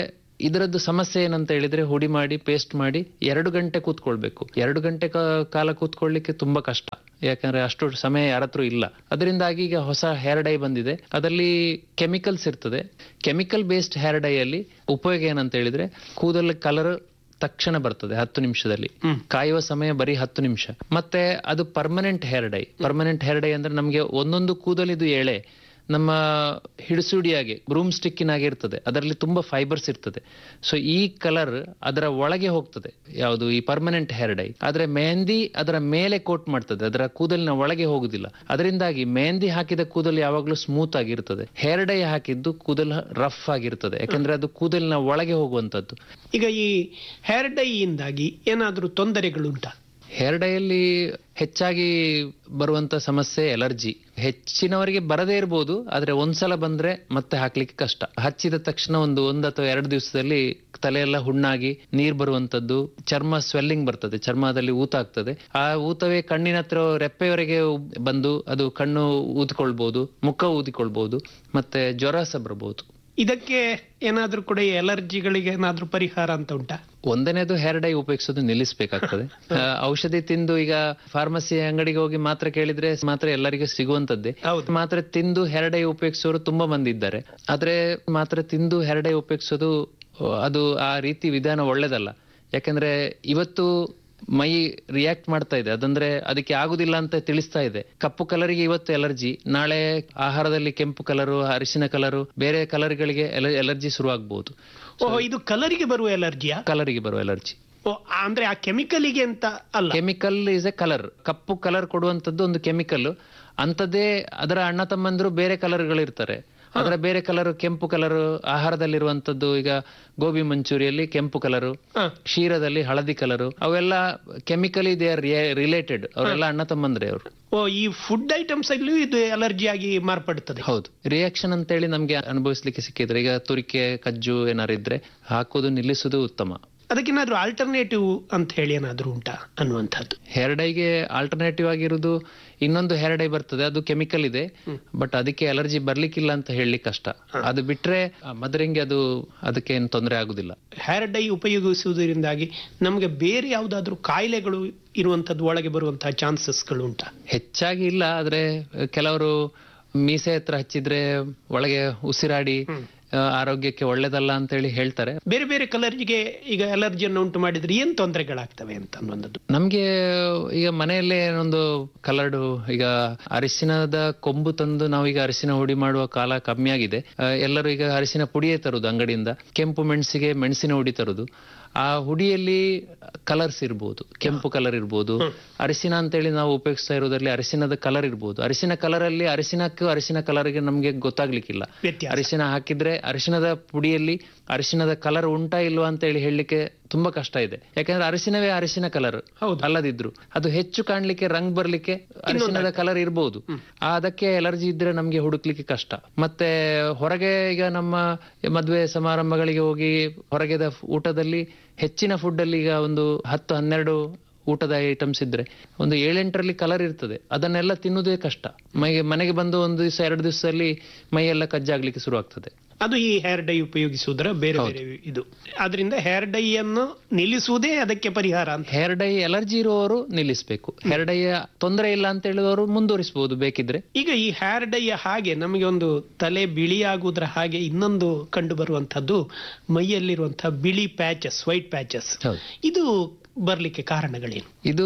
ಇದರದ್ದು ಸಮಸ್ಯೆ ಏನಂತ ಹೇಳಿದ್ರೆ ಹುಡಿ ಮಾಡಿ ಪೇಸ್ಟ್ ಮಾಡಿ ಎರಡು ಗಂಟೆ ಕೂತ್ಕೊಳ್ಬೇಕು ಎರಡು ಗಂಟೆ ಕಾ- ಕಾಲ ಕೂತ್ಕೊಳ್ಳಿಕ್ಕೆ ತುಂಬಾ ಕಷ್ಟ ಯಾಕಂದ್ರೆ ಅಷ್ಟು ಸಮಯ ಯಾರತ್ರ ಇಲ್ಲ ಅದರಿಂದಾಗಿ ಈಗ ಹೊಸ ಹೇರ್ ಡೈ ಬಂದಿದೆ ಅದರಲ್ಲಿ ಕೆಮಿಕಲ್ಸ್ ಇರ್ತದೆ ಕೆಮಿಕಲ್ ಬೇಸ್ಡ್ ಹೇರ್ ಡೈ ಅಲ್ಲಿ ಉಪಯೋಗ ಏನಂತ ಹೇಳಿದ್ರೆ ಕೂದಲ ಕಲರ್ ತಕ್ಷಣ ಬರ್ತದೆ ಹತ್ತು ನಿಮಿಷದಲ್ಲಿ ಕಾಯುವ ಸಮಯ ಬರೀ ಹತ್ತು ನಿಮಿಷ ಮತ್ತೆ ಅದು permanent hair dye permanent hair dye ಅಂದ್ರೆ ನಮಗೆ ಒಂದೊಂದು ಕೂದಲಿದು ಎಳೆ ನಮ್ಮ ಹಿಡಿಸುಡಿಯಾಗೆ ಬ್ರೂಮ್ ಸ್ಟಿಕ್ಕಿನಾಗೆ ಇರ್ತದೆ ಅದರಲ್ಲಿ ತುಂಬಾ ಫೈಬರ್ಸ್ ಇರ್ತದೆ ಸೊ ಈ ಕಲರ್ ಅದರ ಒಳಗೆ ಹೋಗ್ತದೆ ಯಾವುದು ಈ ಪರ್ಮನೆಂಟ್ ಹೇರ್ ಡೈ ಆದ್ರೆ ಮೆಹಂದಿ ಅದರ ಮೇಲೆ ಕೋಟ್ ಮಾಡ್ತದೆ ಅದರ ಕೂದಲಿನ ಒಳಗೆ ಹೋಗುದಿಲ್ಲ ಅದರಿಂದಾಗಿ ಮೆಹಂದಿ ಹಾಕಿದ ಕೂದಲು ಯಾವಾಗಲೂ ಸ್ಮೂತ್ ಆಗಿರ್ತದೆ ಹೇರ್ ಡೈ ಹಾಕಿದ್ದು ಕೂದಲು ರಫ್ ಆಗಿರ್ತದೆ ಯಾಕಂದ್ರೆ ಅದು ಕೂದಲಿನ ಒಳಗೆ ಹೋಗುವಂತದ್ದು ಈಗ ಈ ಹೇರ್ ಡೈಯಿಂದಾಗಿ ಏನಾದರೂ ತೊಂದರೆಗಳುಂಟಾ ಹೇರ್ ಡೈಯಲ್ಲಿ ಹೆಚ್ಚಾಗಿ ಬರುವಂತ ಸಮಸ್ಯೆ ಎಲರ್ಜಿ ಹೆಚ್ಚಿನವರಿಗೆ ಬರದೇ ಇರಬಹುದು ಆದ್ರೆ ಒಂದ್ಸಲ ಬಂದ್ರೆ ಮತ್ತೆ ಹಾಕ್ಲಿಕ್ಕೆ ಕಷ್ಟ ಹಚ್ಚಿದ ತಕ್ಷಣ ಒಂದು ಒಂದ್ ಅಥವಾ ಎರಡು ದಿವಸದಲ್ಲಿ ತಲೆಯೆಲ್ಲ ಹುಣ್ಣಾಗಿ ನೀರ್ ಬರುವಂತದ್ದು ಚರ್ಮ ಸ್ವೆಲ್ಲಿಂಗ್ ಬರ್ತದೆ ಚರ್ಮದಲ್ಲಿ ಊತ ಆಗ್ತದೆ ಆ ಊತವೇ ಕಣ್ಣಿನ ಹತ್ರ ರೆಪ್ಪೆಯವರೆಗೆ ಉಬ್- ಬಂದು ಅದು ಕಣ್ಣು ಊದಿಕೊಳ್ಬಹುದು ಮುಖ ಊದಿಕೊಳ್ಬಹುದು ಮತ್ತೆ ಜ್ವರ ಸಹ ಬರಬಹುದು ಇದಕ್ಕೆ ಏನಾದ್ರೂ ಕೂಡ ಈ ಅಲರ್ಜಿಗಳಿಗೆ ಏನಾದ್ರೂ ಪರಿಹಾರ ಅಂತ ಉಂಟಾ ಒಂದನೇದು ಹೇರ್ ಡೈ ಉಪಯೋಗಿಸೋದು ನಿಲ್ಲಿಸಬೇಕಾಗ್ತದೆ ಔಷಧಿ ತಿಂದು ಈಗ ಫಾರ್ಮಸಿ ಅಂಗಡಿಗೆ ಹೋಗಿ ಮಾತ್ರ ಕೇಳಿದ್ರೆ ಮಾತ್ರ ಎಲ್ಲರಿಗೂ ಸಿಗುವಂತದ್ದೇ ಹೌದು. ಮಾತ್ರ ತಿಂದು ಹೇರ್ ಡೈ ಉಪಯೋಗಿಸೋರು ತುಂಬಾ ಮಂದಿ ಇದ್ದಾರೆ ಆದ್ರೆ ಮಾತ್ರ ತಿಂದು ಹೇರ್ ಡೈ ಉಪಯೋಗಿಸೋದು ಅದು ಆ ರೀತಿ ವಿಧಾನ ಒಳ್ಳೇದಲ್ಲ ಯಾಕಂದ್ರೆ ಇವತ್ತು ಮೈ ರಿಯಾಕ್ಟ್ ಮಾಡ್ತಾ ಇದೆ ಅದಂದ್ರೆ ಅದಕ್ಕೆ ಆಗುದಿಲ್ಲ ಅಂತ ತಿಳಿಸ್ತಾ ಇದೆ ಕಪ್ಪು ಕಲರಿಗೆ ಇವತ್ತು ಎಲರ್ಜಿ ನಾಳೆ ಆಹಾರದಲ್ಲಿ ಕೆಂಪು ಕಲರು ಅರಿಶಿನ ಕಲರು ಬೇರೆ ಕಲರ್ಗಳಿಗೆ ಎಲರ್ಜಿ ಶುರುವಾಗಬಹುದು ಓಹೋ ಇದು ಕಲರಿಗೆ ಬರುವ ಎಲರ್ಜಿಯಾ ಕಲರಿಗೆ ಬರುವ ಎಲರ್ಜಿ ಓ ಅಂದ್ರೆ ಆ ಕೆಮಿಕಲಿಗೆ ಅಂತ ಅಲ್ಲ ಕೆಮಿಕಲ್ ಇಸ್ ಎ ಕಲರ್ ಕಪ್ಪು ಕಲರ್ ಕೊಡುವಂತದ್ದು ಒಂದು ಕೆಮಿಕಲ್ ಅಂತದೇ ಅದರ ಅಣ್ಣ ತಮ್ಮಂದ್ರು ಬೇರೆ ಕಲರ್ಗಳು ಇರ್ತಾರೆ ಅದರ ಬೇರೆ ಕಲರ್ ಕೆಂಪು ಕಲರ್ ಆಹಾರದಲ್ಲಿರುವಂತದ್ದು ಈಗ ಗೋಬಿ ಮಂಚೂರಿಯಲ್ಲಿ ಕೆಂಪು ಕಲರು ಹ. ಕ್ಷೀರದಲ್ಲಿ ಹಳದಿ ಕಲರು ಅವೆಲ್ಲ ಕೆಮಿಕಲಿ ದೇ ಆರ್ ರಿಲೇಟೆಡ್ ಅವರೆಲ್ಲ ಅಣ್ಣ ತಮ್ಮಂದ್ರೆ ಅವರು ಓ ಈ ಫುಡ್ ಐಟಮ್ಸ್ ಅಲ್ಲೂ ಇದು ಅಲರ್ಜಿ ಆಗಿ ಮಾರ್ಪಡುತ್ತದೆ ಹೌದು ರಿಯಾಕ್ಷನ್ ಅಂತೇಳಿ ನಮ್ಗೆ ಅನುಭವಿಸ್ಲಿಕ್ಕೆ ಸಿಕ್ಕಿದ್ರೆ ಈಗ ತುರಿಕೆ ಕಜ್ಜು ಏನಾರು ಇದ್ರೆ ಹಾಕೋದು ನಿಲ್ಲಿಸುವುದು ಉತ್ತಮ ಅದಕ್ಕೇನಾದ್ರೂ ಆಲ್ಟರ್ನೇಟಿವ್ ಅಂತ ಹೇಳಿ ಏನಾದ್ರೂ ಉಂಟಾ ಅನ್ನುವಂಥದ್ದು ಹೇರ್ ಡೈಗೆ ಆಲ್ಟರ್ನೇಟಿವ್ ಆಗಿರುವುದು ಇನ್ನೊಂದು ಹೇರ್ ಡೈ ಬರ್ತದೆ ಅದು ಕೆಮಿಕಲ್ ಇದೆ ಬಟ್ ಅದಕ್ಕೆ ಅಲರ್ಜಿ ಬರ್ಲಿಕ್ಕಿಲ್ಲ ಅಂತ ಹೇಳಲಿಕ್ಕೆ ಕಷ್ಟ ಅದು ಬಿಟ್ರೆ ಮದರಿಂಗೆ ಅದು ಅದಕ್ಕೆ ಏನು ತೊಂದರೆ ಆಗುದಿಲ್ಲ ಹೇರ್ ಡೈ ಉಪಯೋಗಿಸುವುದರಿಂದಾಗಿ ನಮಗೆ ಬೇರೆ ಯಾವುದಾದ್ರೂ ಕಾಯಿಲೆಗಳು ಇರುವಂತದ್ದು ಒಳಗೆ ಬರುವಂತಹ ಚಾನ್ಸಸ್ಗಳು ಉಂಟಾ ಹೆಚ್ಚಾಗಿ ಇಲ್ಲ ಆದ್ರೆ ಕೆಲವರು ಮೀಸೆ ಹತ್ರ ಹಚ್ಚಿದ್ರೆ ಒಳಗೆ ಉಸಿರಾಡಿ ಆ, ಆರೋಗ್ಯಕ್ಕೆ ಒಳ್ಳೇದಲ್ಲ ಅಂತ ಹೇಳಿ ಹೇಳ್ತಾರೆ ಬೇರೆ ಬೇರೆ ಕಲರ್ಗೆ ಈಗ ಅಲರ್ಜಿಯನ್ನು ಉಂಟು ಮಾಡಿದ್ರೆ ಏನ್ ತೊಂದರೆಗಳಾಗ್ತವೆ ಅಂತ ಅನ್ನುವಂಥದ್ದು ನಮ್ಗೆ ಈಗ ಮನೆಯಲ್ಲೇ ಒಂದು ಕಲರ್ಡು ಈಗ ಅರಿಶಿನದ ಕೊಂಬು ತಂದು ನಾವೀಗ ಅರಿಶಿನ ಹುಡಿ ಮಾಡುವ ಕಾಲ ಕಮ್ಮಿ ಆಗಿದೆ ಆ, ಎಲ್ಲರೂ ಈಗ ಅರಿಶಿನ ಪುಡಿಯೇ ತರುದು ಅಂಗಡಿಯಿಂದ ಕೆಂಪು ಮೆಣಸಿಗೆ ಮೆಣಸಿನ ಹುಡಿ ತರುದು ಆ ಹುಡಿಯಲ್ಲಿ ಕಲರ್ಸ್ ಇರ್ಬೋದು ಕೆಂಪು ಕಲರ್ ಇರ್ಬೋದು ಅರಿಶಿನ ಅಂತೇಳಿ ನಾವು ಉಪಯೋಗಿಸ್ತಾ ಇರೋದ್ರಲ್ಲಿ ಅರಿಶಿನದ ಕಲರ್ ಇರ್ಬೋದು ಅರಿಶಿನ ಕಲರ್ ಅಲ್ಲಿ ಅರಿಶಿನಕ್ಕೂ ಅರಿಶಿನ ಕಲರ್ಗೆ ನಮ್ಗೆ ಗೊತ್ತಾಗ್ಲಿಕ್ಕಿಲ್ಲ ವ್ಯತ್ಯಾಸ ಅರಿಶಿನ ಹಾಕಿದ್ರೆ ಅರಿಶಿನದ ಪುಡಿಯಲ್ಲಿ ಅರಿಶಿನದ ಕಲರ್ ಉಂಟಾ ಇಲ್ವಾ ಅಂತ ಹೇಳಿ ಹೇಳಲಿಕ್ಕೆ ತುಂಬಾ ಕಷ್ಟ ಇದೆ ಯಾಕಂದ್ರೆ ಅರಿಶಿನವೇ ಅರಿಶಿನ ಕಲರ್ ಹೌದು. ಅಲ್ಲದಿದ್ರು ಅದು ಹೆಚ್ಚು ಕಾಣ್ಲಿಕ್ಕೆ ರಂಗ್ ಬರ್ಲಿಕ್ಕೆ ಅರಿಶಿನದ ಕಲರ್ ಇರ್ಬೋದು ಆ ಅದಕ್ಕೆ ಎಲರ್ಜಿ ಇದ್ರೆ ನಮ್ಗೆ ಹುಡುಕ್ಲಿಕ್ಕೆ ಕಷ್ಟ ಮತ್ತೆ ಹೊರಗೆ ಈಗ ನಮ್ಮ ಮದುವೆ ಸಮಾರಂಭಗಳಿಗೆ ಹೋಗಿ ಹೊರಗೆದ ಊಟದಲ್ಲಿ ಹೆಚ್ಚಿನ ಫುಡ್ ಅಲ್ಲಿ ಈಗ ಒಂದು ಹತ್ತು ಹನ್ನೆರಡು ಊಟದ ಐಟಮ್ಸ್ ಇದ್ರೆ ಒಂದು ಏಳೆಂಟರಲ್ಲಿ ಕಲರ್ ಇರ್ತದೆ ಅದನ್ನೆಲ್ಲ ತಿನ್ನುವುದೇ ಕಷ್ಟ ಮೈಗೆ ಮನೆಗೆ ಬಂದು ಒಂದು ದಿವಸ ಎರಡು ದಿವಸದಲ್ಲಿ ಮೈಯೆಲ್ಲ ಕಜ್ಜಾಗ್ಲಿಕ್ಕೆ ಶುರು ಆಗ್ತದೆ ಅದು ಈ ಹೇರ್ ಡೈ ಉಪಯೋಗಿಸುವುದರ ಬೇರೆ ಬೇರೆ ಇದು ಆದ್ರಿಂದ ಹೇರ್ ಡೈ ಅನ್ನು ನಿಲ್ಲಿಸುವುದೇ ಅದಕ್ಕೆ ಪರಿಹಾರ ಅಂತ ಹೇರ್ ಡೈ ಎಲರ್ಜಿ ಇರುವವರು ನಿಲ್ಲಿಸಬೇಕು ಹೇರ್ ಡೈ ತೊಂದರೆ ಇಲ್ಲ ಅಂತ ಹೇಳಿದವರು ಮುಂದುವರಿಸಬಹುದು ಬೇಕಿದ್ರೆ ಈಗ ಈ ಹೇರ್ ಡೈ ಹಾಗೆ ನಮಗೆ ಒಂದು ತಲೆ ಬಿಳಿಯಾಗುವುದರ ಹಾಗೆ ಇನ್ನೊಂದು ಕಂಡು ಬರುವಂತದ್ದು ಮೈಯಲ್ಲಿರುವಂತಹ ಬಿಳಿ ಪ್ಯಾಚಸ್ ವೈಟ್ ಪ್ಯಾಚಸ್ ಹೌದು ಇದು ಬರ್ಲಿಕ್ಕೆ ಕಾರಣಗಳೇನು ಇದು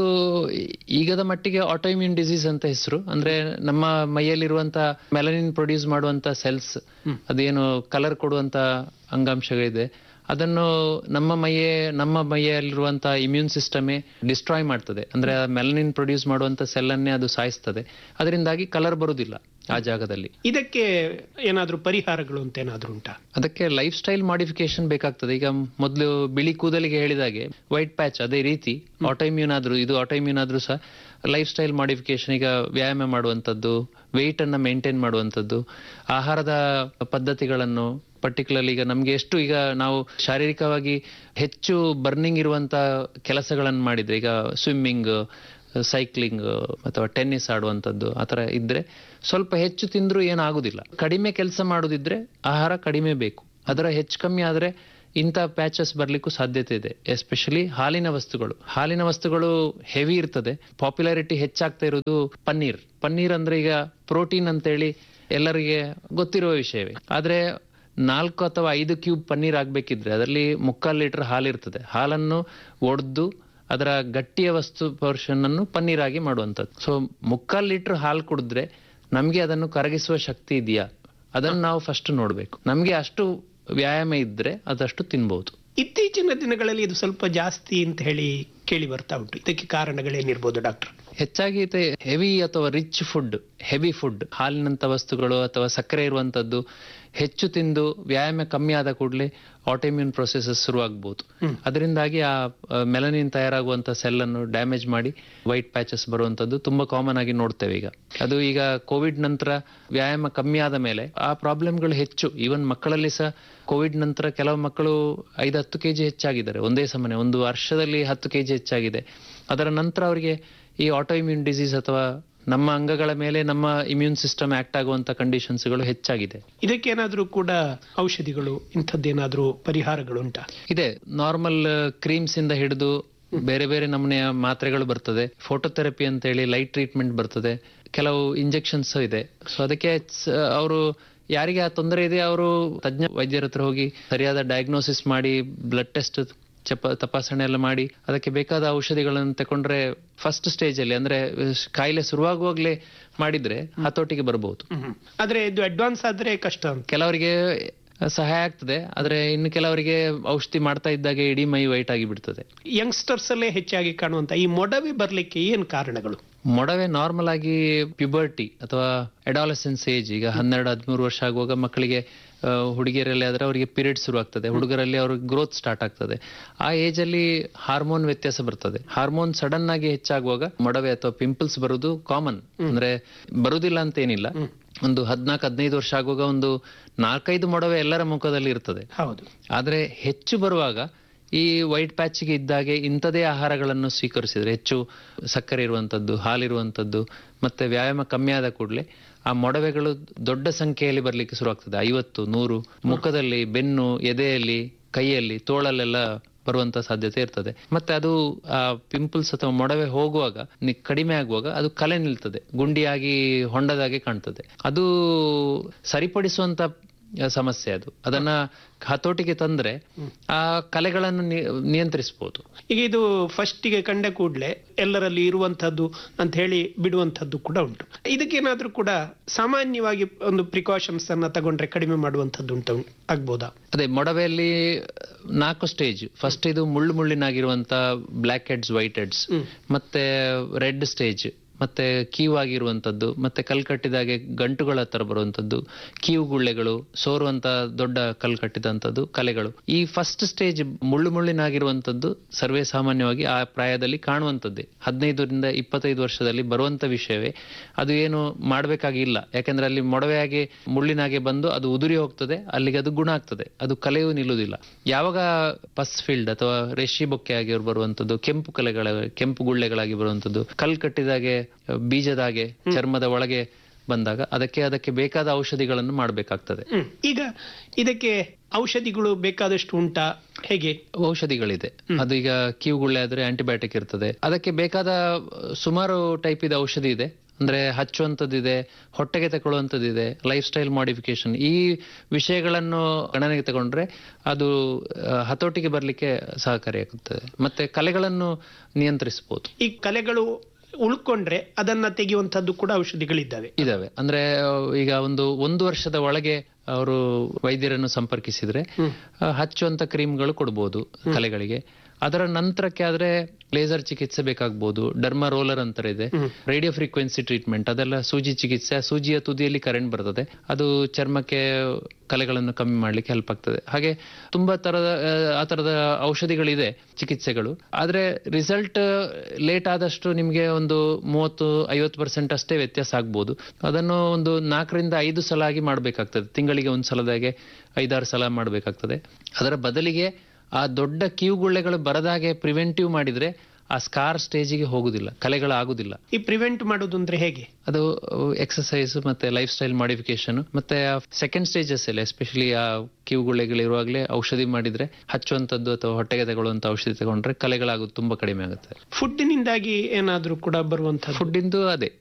ಈಗದ ಮಟ್ಟಿಗೆ ಆಟೋಇಮ್ಯೂನ್ ಡಿಸೀಸ್ ಅಂತ ಹೆಸರು ಅಂದ್ರೆ ನಮ್ಮ ಮೈಯಲ್ಲಿರುವಂತ ಮೆಲನಿನ್ ಪ್ರೊಡ್ಯೂಸ್ ಮಾಡುವಂತ ಸೆಲ್ಸ್ ಅದೇನು ಕಲರ್ ಕೊಡುವಂತ ಅಂಗಾಂಶಗಳಿದೆ ಅದನ್ನು ನಮ್ಮ ಮೈಯೇ ನಮ್ಮ ಮೈಯಲ್ಲಿರುವಂತ ಇಮ್ಯೂನ್ ಸಿಸ್ಟಮೇ ಡಿಸ್ಟ್ರಾಯ್ ಮಾಡ್ತದೆ ಅಂದ್ರೆ ಮೆಲನಿನ್ ಪ್ರೊಡ್ಯೂಸ್ ಮಾಡುವಂತ ಸೆಲ್ ಅನ್ನೇ ಅದು ಸಾಯಿಸ್ತದೆ ಅದರಿಂದಾಗಿ ಕಲರ್ ಬರುವುದಿಲ್ಲ ಆ ಜಾಗದಲ್ಲಿ ಇದಕ್ಕೆ ಏನಾದ್ರೂ ಪರಿಹಾರಗಳು ಅಂತ ಏನಾದ್ರೂ ಉಂಟಾ ಅದಕ್ಕೆ ಲೈಫ್ ಸ್ಟೈಲ್ ಮಾಡಿಫಿಕೇಶನ್ ಬೇಕಾಗ್ತದೆ ಈಗ ಮೊದಲು ಬಿಳಿ ಕೂದಲಿಗೆ ಹೇಳಿದಾಗೆ ವೈಟ್ ಪ್ಯಾಚ್ ಅದೇ ರೀತಿ ಆಟೋಇಮ್ಯೂನ್ ಆದ್ರೂ ಇದು ಆಟೋಇಮ್ಯೂನ್ ಆದ್ರೂ ಸಹ ಲೈಫ್ ಸ್ಟೈಲ್ ಮಾಡಿಫಿಕೇಶನ್ ಈಗ ವ್ಯಾಯಾಮ ಮಾಡುವಂಥದ್ದು ವೆಯ್ಟ್ ಅನ್ನ ಮೇಂಟೈನ್ ಮಾಡುವಂಥದ್ದು ಆಹಾರದ ಪದ್ಧತಿಗಳನ್ನು ಪರ್ಟಿಕ್ಯುಲರ್ಲಿ ಈಗ ನಮ್ಗೆ ಎಷ್ಟು ಈಗ ನಾವು ಶಾರೀರಿಕವಾಗಿ ಹೆಚ್ಚು ಬರ್ನಿಂಗ್ ಇರುವಂತ ಕೆಲಸಗಳನ್ನು ಮಾಡಿದ್ರೆ ಈಗ ಸ್ವಿಮ್ಮಿಂಗ್ ಸೈಕ್ಲಿಂಗ್ ಅಥವಾ ಟೆನ್ನಿಸ್ ಆಡುವಂಥದ್ದು ಆ ಥರ ಇದ್ರೆ ಸ್ವಲ್ಪ ಹೆಚ್ಚು ತಿಂದ್ರೂ ಏನಾಗುದಿಲ್ಲ ಕಡಿಮೆ ಕೆಲಸ ಮಾಡೋದಿದ್ರೆ ಆಹಾರ ಕಡಿಮೆ ಬೇಕು ಅದರ ಹೆಚ್ಚು ಕಮ್ಮಿ ಆದ್ರೆ ಇಂಥ ಪ್ಯಾಚಸ್ ಬರ್ಲಿಕ್ಕೂ ಸಾಧ್ಯತೆ ಇದೆ ಎಸ್ಪೆಷಲಿ ಹಾಲಿನ ವಸ್ತುಗಳು ಹಾಲಿನ ವಸ್ತುಗಳು ಹೆವಿ ಇರ್ತದೆ ಪಾಪ್ಯುಲಾರಿಟಿ ಹೆಚ್ಚಾಗ್ತಾ ಇರೋದು ಪನ್ನೀರ್ ಪನ್ನೀರ್ ಅಂದ್ರೆ ಈಗ ಪ್ರೋಟೀನ್ ಅಂತೇಳಿ ಎಲ್ಲರಿಗೆ ಗೊತ್ತಿರುವ ವಿಷಯವೇ ಆದ್ರೆ ನಾಲ್ಕು ಅಥವಾ ಐದು ಕ್ಯೂಬ್ ಪನ್ನೀರ್ ಆಗ್ಬೇಕಿದ್ರೆ ಅದರಲ್ಲಿ ಮುಕ್ಕಾಲು ಲೀಟರ್ ಹಾಲಿರ್ತದೆ ಹಾಲನ್ನು ಒಡೆದು ಅದರ ಗಟ್ಟಿಯ ವಸ್ತು ಪೋರ್ಷನ್ ಅನ್ನು ಪನ್ನೀರ್ ಆಗಿ ಮಾಡುವಂಥದ್ದು ಸೊ ಮುಕ್ಕಾಲು ಲೀಟರ್ ಹಾಲು ಕುಡಿದ್ರೆ ನಮಗೆ ಅದನ್ನು ಕರಗಿಸುವ ಶಕ್ತಿ ಇದೆಯಾ ಅದನ್ನು ನಾವು ಫಸ್ಟ್ ನೋಡ್ಬೇಕು ನಮಗೆ ಅಷ್ಟು ವ್ಯಾಯಾಮ ಇದ್ರೆ ಅದಷ್ಟು ತಿನ್ಬಹುದು ಇತ್ತೀಚಿನ ದಿನಗಳಲ್ಲಿ ಇದು ಸ್ವಲ್ಪ ಜಾಸ್ತಿ ಅಂತ ಹೇಳಿ ಕೇಳಿ ಬರ್ತಾ ಉಂಟು ಇದಕ್ಕೆ ಕಾರಣಗಳೇನಿರ್ಬೋದು ಡಾಕ್ಟರ್ ಹೆಚ್ಚಾಗಿ ಹೆವಿ ಅಥವಾ ರಿಚ್ ಫುಡ್ ಹೆವಿ ಫುಡ್ ಹಾಲಿನಂತ ವಸ್ತುಗಳು ಅಥವಾ ಸಕ್ಕರೆ ಇರುವಂತದ್ದು ಹೆಚ್ಚು ತಿಂದು ವ್ಯಾಯಾಮ ಕಮ್ಮಿ ಆದ ಕೂಡಲೇ ಆಟೋಮ್ಯೂನ್ ಪ್ರೊಸೆಸಸ್ ಶುರುವಾಗಬಹುದು ಅದರಿಂದಾಗಿ ಆ ಮೆಲನಿನ್ ತಯಾರಾಗುವಂತ ಸೆಲ್ ಅನ್ನು ಡ್ಯಾಮೇಜ್ ಮಾಡಿ ವೈಟ್ ಪ್ಯಾಚಸ್ ಬರುವಂತದ್ದು ತುಂಬಾ ಕಾಮನ್ ಆಗಿ ನೋಡ್ತೇವೆ ಈಗ ಅದು ಈಗ ಕೋವಿಡ್ ನಂತರ ವ್ಯಾಯಾಮ ಕಮ್ಮಿ ಆದ ಮೇಲೆ ಆ ಪ್ರಾಬ್ಲಮ್ಗಳು ಹೆಚ್ಚು ಈವನ್ ಮಕ್ಕಳಲ್ಲಿ ಸಹ ಕೋವಿಡ್ ನಂತರ ಕೆಲವು ಮಕ್ಕಳು ಐದು ಹತ್ತು ಕೆಜಿ ಹೆಚ್ಚಾಗಿದ್ದಾರೆ ಒಂದೇ ಸಮನೆ ಒಂದು ವರ್ಷದಲ್ಲಿ ಹತ್ತು ಕೆಜಿ ಹೆಚ್ಚಾಗಿದೆ ಅದರ ನಂತರ ಅವರಿಗೆ ಈ ಆಟೋಇಮ್ಯೂನ್ ಡಿಸೀಸ್ ಅಥವಾ ನಮ್ಮ ಅಂಗಗಳ ಮೇಲೆ ನಮ್ಮ ಇಮ್ಯೂನ್ ಸಿಸ್ಟಮ್ ಆಕ್ಟ್ ಆಗುವಂತ ಕಂಡೀಷನ್ಸ್ಗಳು ಹೆಚ್ಚಾಗಿದೆ ಇದಕ್ಕೇನಾದ್ರೂ ಕೂಡ ಔಷಧಿಗಳು ಇಂಥದ್ದೇನಾದ್ರೂ ಪರಿಹಾರಗಳುಂಟಾ ಇದೆ ನಾರ್ಮಲ್ ಕ್ರೀಮ್ಸ್ ಇಂದ ಹಿಡಿದು ಬೇರೆ ಬೇರೆ ನಮೂನೆಯ ಮಾತ್ರೆಗಳು ಬರ್ತದೆ ಫೋಟೋಥೆರಪಿ ಅಂತ ಹೇಳಿ ಲೈಟ್ ಟ್ರೀಟ್ಮೆಂಟ್ ಬರ್ತದೆ ಕೆಲವು ಇಂಜೆಕ್ಷನ್ಸ್ ಇದೆ ಸೊ ಅದಕ್ಕೆ ಅವರು ಯಾರಿಗೆ ಆ ತೊಂದರೆ ಇದೆ ಅವರು ತಜ್ಞ ವೈದ್ಯರ ಹತ್ರ ಹೋಗಿ ಸರಿಯಾದ ಡಯಾಗ್ನೋಸಿಸ್ ಮಾಡಿ ಬ್ಲಡ್ ಟೆಸ್ಟ್ ಚಪ ತಪಾಸಣೆ ಎಲ್ಲ ಮಾಡಿ ಅದಕ್ಕೆ ಬೇಕಾದ ಔಷಧಿಗಳನ್ನು ತಕೊಂಡ್ರೆ ಫಸ್ಟ್ ಸ್ಟೇಜ್ ಅಲ್ಲಿ ಅಂದ್ರೆ ಕಾಯಿಲೆ ಶುರುವಾಗುವಾಗ್ಲೇ ಮಾಡಿದ್ರೆ ಹತೋಟಿಗೆ ಬರಬಹುದು ಆದ್ರೆ ಇದು ಅಡ್ವಾನ್ಸ್ ಆದ್ರೆ ಕಷ್ಟ ಅಂತ ಕೆಲವರಿಗೆ ಸಹಾಯ ಆಗ್ತದೆ ಆದ್ರೆ ಇನ್ನು ಕೆಲವರಿಗೆ ಔಷಧಿ ಮಾಡ್ತಾ ಇದ್ದಾಗೆ ಇಡೀ ಮೈ ವೈಟ್ ಆಗಿ ಬಿಡ್ತದೆ ಯಂಗ್ಸ್ಟರ್ಸ್ ಅಲ್ಲೇ ಹೆಚ್ಚಾಗಿ ಕಾಣುವಂತ ಈ ಮೊಡವೆ ಬರ್ಲಿಕ್ಕೆ ಏನ್ ಕಾರಣಗಳು ಮೊಡವೆ ನಾರ್ಮಲ್ ಆಗಿ ಪ್ಯುಬರ್ಟಿ ಅಥವಾ ಎಡಾಲಸೆನ್ಸ್ ಏಜ್ ಈಗ ಹನ್ನೆರಡು ಹದಿಮೂರು ವರ್ಷ ಆಗುವಾಗ ಮಕ್ಕಳಿಗೆ ಹುಡುಗಿಯರಲ್ಲಿ ಆದ್ರೆ ಅವರಿಗೆ ಪೀರಿಯಡ್ ಶುರು ಆಗ್ತದೆ ಹುಡುಗರಲ್ಲಿ ಅವ್ರಿಗೆ ಗ್ರೋತ್ ಸ್ಟಾರ್ಟ್ ಆಗ್ತದೆ ಆ ಏಜ್ ಅಲ್ಲಿ ಹಾರ್ಮೋನ್ ವ್ಯತ್ಯಾಸ ಬರ್ತದೆ ಹಾರ್ಮೋನ್ ಸಡನ್ ಆಗಿ ಹೆಚ್ಚಾಗುವಾಗ ಮೊಡವೆ ಅಥವಾ ಪಿಂಪಲ್ಸ್ ಬರುವುದು ಕಾಮನ್ ಅಂದ್ರೆ ಬರುದಿಲ್ಲ ಅಂತ ಏನಿಲ್ಲ ಒಂದು ಹದ್ನಾಲ್ಕು ಹದಿನೈದು ವರ್ಷ ಆಗುವಾಗ ಒಂದು ನಾಲ್ಕೈದು ಮೊಡವೆ ಎಲ್ಲರ ಮುಖದಲ್ಲಿ ಇರ್ತದೆ ಹೌದು ಆದ್ರೆ ಹೆಚ್ಚು ಬರುವಾಗ ಈ ವೈಟ್ ಪ್ಯಾಚ್ಗೆ ಇದ್ದಾಗೆ ಇಂಥದೇ ಆಹಾರಗಳನ್ನು ಸ್ವೀಕರಿಸಿದ್ರೆ ಹೆಚ್ಚು ಸಕ್ಕರೆ ಇರುವಂತದ್ದು ಹಾಲಿರುವಂತದ್ದು ಮತ್ತೆ ವ್ಯಾಯಾಮ ಕಮ್ಮಿ ಆದ ಕೂಡಲೇ ಆ ಮೊಡವೆಗಳು ದೊಡ್ಡ ಸಂಖ್ಯೆಯಲ್ಲಿ ಬರ್ಲಿಕ್ಕೆ ಶುರುವಾಗ್ತದೆ ಐವತ್ತು ನೂರು ಮುಖದಲ್ಲಿ ಬೆನ್ನು ಎದೆಯಲ್ಲಿ ಕೈಯಲ್ಲಿ ತೋಳಲ್ಲೆಲ್ಲ ಬರುವಂತ ಸಾಧ್ಯತೆ ಇರ್ತದೆ ಮತ್ತೆ ಅದು ಆ ಪಿಂಪಲ್ಸ್ ಅಥವಾ ಮೊಡವೆ ಹೋಗುವಾಗ ಕಡಿಮೆ ಆಗುವಾಗ ಅದು ಕಲೆ ನಿಲ್ತದೆ ಗುಂಡಿಯಾಗಿ ಹೊಂಡದಾಗೆ ಕಾಣ್ತದೆ ಅದು ಸರಿಪಡಿಸುವಂತ ಸಮಸ್ಯೆ ಅದು ಅದನ್ನ ಹತೋಟಿಗೆ ತಂದ್ರೆ ಆ ಕಲೆಗಳನ್ನು ನಿಯಂತ್ರಿಸಬಹುದು ಈಗ ಇದು ಫಸ್ಟಿಗೆ ಕಂಡ ಕೂಡಲೇ ಎಲ್ಲರಲ್ಲಿ ಇರುವಂತಹದ್ದು ಅಂತ ಹೇಳಿ ಬಿಡುವಂತಹದ್ದು ಕೂಡ ಉಂಟು ಇದಕ್ಕೇನಾದ್ರೂ ಕೂಡ ಸಾಮಾನ್ಯವಾಗಿ ಒಂದು ಪ್ರಿಕಾಷನ್ಸ್ ಅನ್ನ ತಗೊಂಡ್ರೆ ಕಡಿಮೆ ಮಾಡುವಂತದ್ದು ಉಂಟು ಆಗ್ಬೋದಾ ಅದೇ ಮೊಡವೆಯಲ್ಲಿ ನಾಲ್ಕು ಸ್ಟೇಜ್ ಫಸ್ಟ್ ಇದು ಮುಳ್ಳು ಮುಳ್ಳಿನಾಗಿರುವಂತ ಬ್ಲಾಕ್ ಹೆಡ್ಸ್ ವೈಟ್ ಹೆಡ್ಸ್ ಮತ್ತೆ ರೆಡ್ ಸ್ಟೇಜ್ ಮತ್ತೆ ಕೀವ್ ಆಗಿರುವಂತದ್ದು ಮತ್ತೆ ಕಲ್ ಕಟ್ಟಿದಾಗೆ ಗಂಟುಗಳ ತರ ಬರುವಂತದ್ದು ಕೀವು ಗುಳ್ಳೆಗಳು ಸೋರುವಂತ ದೊಡ್ಡ ಕಲ್ ಕಟ್ಟಿದಂತದ್ದು ಕಲೆಗಳು ಈ ಫಸ್ಟ್ ಸ್ಟೇಜ್ ಮುಳ್ಳು ಮುಳ್ಳಿನಾಗಿರುವಂತದ್ದು ಸರ್ವೇ ಸಾಮಾನ್ಯವಾಗಿ ಆ ಪ್ರಾಯದಲ್ಲಿ ಕಾಣುವಂತದ್ದೇ ಹದಿನೈದರಿಂದ ಇಪ್ಪತ್ತೈದು ವರ್ಷದಲ್ಲಿ ಬರುವಂತ ವಿಷಯವೇ ಅದು ಏನು ಮಾಡಬೇಕಾಗಿಲ್ಲ ಯಾಕಂದ್ರೆ ಅಲ್ಲಿ ಮೊಡವೆಯಾಗಿ ಮುಳ್ಳಿನಾಗೆ ಬಂದು ಅದು ಉದುರಿ ಹೋಗ್ತದೆ ಅಲ್ಲಿಗೆ ಅದು ಗುಣ ಆಗ್ತದೆ ಅದು ಕಲೆಯೂ ನಿಲ್ಲುವುದಿಲ್ಲ ಯಾವಾಗ ಪಸ್ ಫೀಲ್ಡ್ ಅಥವಾ ರೇಷಿ ಬೊಕ್ಕೆ ಆಗಿ ಬರುವಂತದ್ದು ಕೆಂಪು ಕಲೆಗಳ ಕೆಂಪು ಗುಳ್ಳೆಗಳಾಗಿ ಬರುವಂತದ್ದು ಕಲ್ ಕಟ್ಟಿದಾಗೆ ಬೀಜದಾಗೆ ಚರ್ಮದ ಒಳಗೆ ಬಂದಾಗ ಅದಕ್ಕೆ ಅದಕ್ಕೆ ಬೇಕಾದ ಔಷಧಿಗಳನ್ನು ಮಾಡಬೇಕಾಗ್ತದೆ ಈಗ ಇದಕ್ಕೆ ಔಷಧಿಗಳು ಬೇಕಾದಷ್ಟು ಉಂಟಾ ಹೇಗೆ ಔಷಧಿಗಳಿದೆ ಅದು ಈಗ ಕಿವುಗುಳ್ಳೆ ಆದ್ರೆ ಆಂಟಿಬಯೋಟಿಕ್ ಇರ್ತದೆ ಅದಕ್ಕೆ ಬೇಕಾದ ಸುಮಾರು ಟೈಪ್ ಇದೆ ಔಷಧಿ ಇದೆ ಅಂದ್ರೆ ಹಚ್ಚುವಂಥದ್ದಿದೆ ಹೊಟ್ಟೆಗೆ ತಗೊಳ್ಳುವಂಥದ್ದಿದೆ ಲೈಫ್ ಸ್ಟೈಲ್ ಮಾಡಿಫಿಕೇಶನ್ ಈ ವಿಷಯಗಳನ್ನು ಗಣನೆಗೆ ತಗೊಂಡ್ರೆ ಅದು ಹತೋಟಿಗೆ ಬರಲಿಕ್ಕೆ ಸಹಕಾರಿಯಾಗುತ್ತದೆ ಮತ್ತೆ ಕಲೆಗಳನ್ನು ನಿಯಂತ್ರಿಸಬಹುದು ಈ ಕಲೆಗಳು ಉಳ್ಕೊಂಡ್ರೆ ಅದನ್ನ ತೆಗೆಯುವಂತದ್ದು ಕೂಡ ಔಷಧಿಗಳಿದ್ದಾವೆ ಇದಾವೆ ಅಂದ್ರೆ ಈಗ ಒಂದು ಒಂದು ವರ್ಷದ ಒಳಗೆ ಅವರು ವೈದ್ಯರನ್ನು ಸಂಪರ್ಕಿಸಿದ್ರೆ ಹಚ್ಚುವಂತ ಕ್ರೀಮ್ಗಳು ಕೊಡ್ಬೋದು ಕಲೆಗಳಿಗೆ ಅದರ ನಂತರಕ್ಕೆ ಆದ್ರೆ ಲೇಸರ್ ಚಿಕಿತ್ಸೆ ಬೇಕಾಗಬಹುದು ಡರ್ಮ ರೋಲರ್ ಅಂತ ಇದೆ ರೇಡಿಯೋ ಫ್ರೀಕ್ವೆನ್ಸಿ ಟ್ರೀಟ್ಮೆಂಟ್ ಅದೆಲ್ಲ ಸೂಜಿ ಚಿಕಿತ್ಸೆ ಆ ಸೂಜಿಯ ತುದಿಯಲ್ಲಿ ಕರೆಂಟ್ ಬರ್ತದೆ ಅದು ಚರ್ಮಕ್ಕೆ ಕಲೆಗಳನ್ನು ಕಮ್ಮಿ ಮಾಡ್ಲಿಕ್ಕೆ ಹೆಲ್ಪ್ ಆಗ್ತದೆ ಹಾಗೆ ತುಂಬಾ ತರದ ಆ ತರದ ಔಷಧಿಗಳಿದೆ ಚಿಕಿತ್ಸೆಗಳು ಆದ್ರೆ ರಿಸಲ್ಟ್ ಲೇಟ್ ಆದಷ್ಟು ನಿಮ್ಗೆ ಒಂದು ಮೂವತ್ತು ಐವತ್ತು ಪರ್ಸೆಂಟ್ ಅಷ್ಟೇ ವ್ಯತ್ಯಾಸ ಆಗ್ಬೋದು ಅದನ್ನು ಒಂದು ನಾಲ್ಕರಿಂದ ಐದು ಸಲ ಆಗಿ ಮಾಡ್ಬೇಕಾಗ್ತದೆ ತಿಂಗಳಿಗೆ ಒಂದು ಸಲದಾಗೆ ಐದಾರು ಸಲ ಮಾಡ್ಬೇಕಾಗ್ತದೆ ಅದರ ಬದಲಿಗೆ ಆ ದೊಡ್ಡ ಕಿವುಗುಳ್ಳೆಗಳು ಬರದಾಗೆ ಪ್ರಿವೆಂಟಿವ್ ಮಾಡಿದ್ರೆ ಆ ಸ್ಕಾರ್ ಸ್ಟೇಜಿಗೆ ಹೋಗುದಿಲ್ಲ ಕಲೆಗಳಾಗುದಿಲ್ಲ ಈ ಪ್ರಿವೆಂಟ್ ಮಾಡೋದು ಅಂದ್ರೆ ಹೇಗೆ ಅದು ಎಕ್ಸಸೈಸ್ ಮತ್ತೆ ಲೈಫ್ ಸ್ಟೈಲ್ ಮಾಡಿಫಿಕೇಶನ್ ಮತ್ತೆ ಸೆಕೆಂಡ್ ಸ್ಟೇಜಸ್ ಅಲ್ಲಿ ಎಸ್ಪೆಷಲಿ ಆ ಕಿವುಗುಳೆಗಳಿರುವಾಗಲೇ ಔಷಧಿ ಮಾಡಿದ್ರೆ ಹಚ್ಚುವಂತದ್ದು ಅಥವಾ ಹೊಟ್ಟೆಗೆ ತಗೊಳ್ಳುವಂತ ಔಷಧಿ ತಗೊಂಡ್ರೆ ಕಲೆಗಳಾಗೋದು ತುಂಬಾ ಕಡಿಮೆ ಆಗುತ್ತೆ ಫುಡ್ಡಿನಿಂದಾಗಿ ಏನಾದ್ರೂ ಕೂಡ ಬರುವಂತದ್ದು ಫುಡ್ ಇಂದು ಅದೇ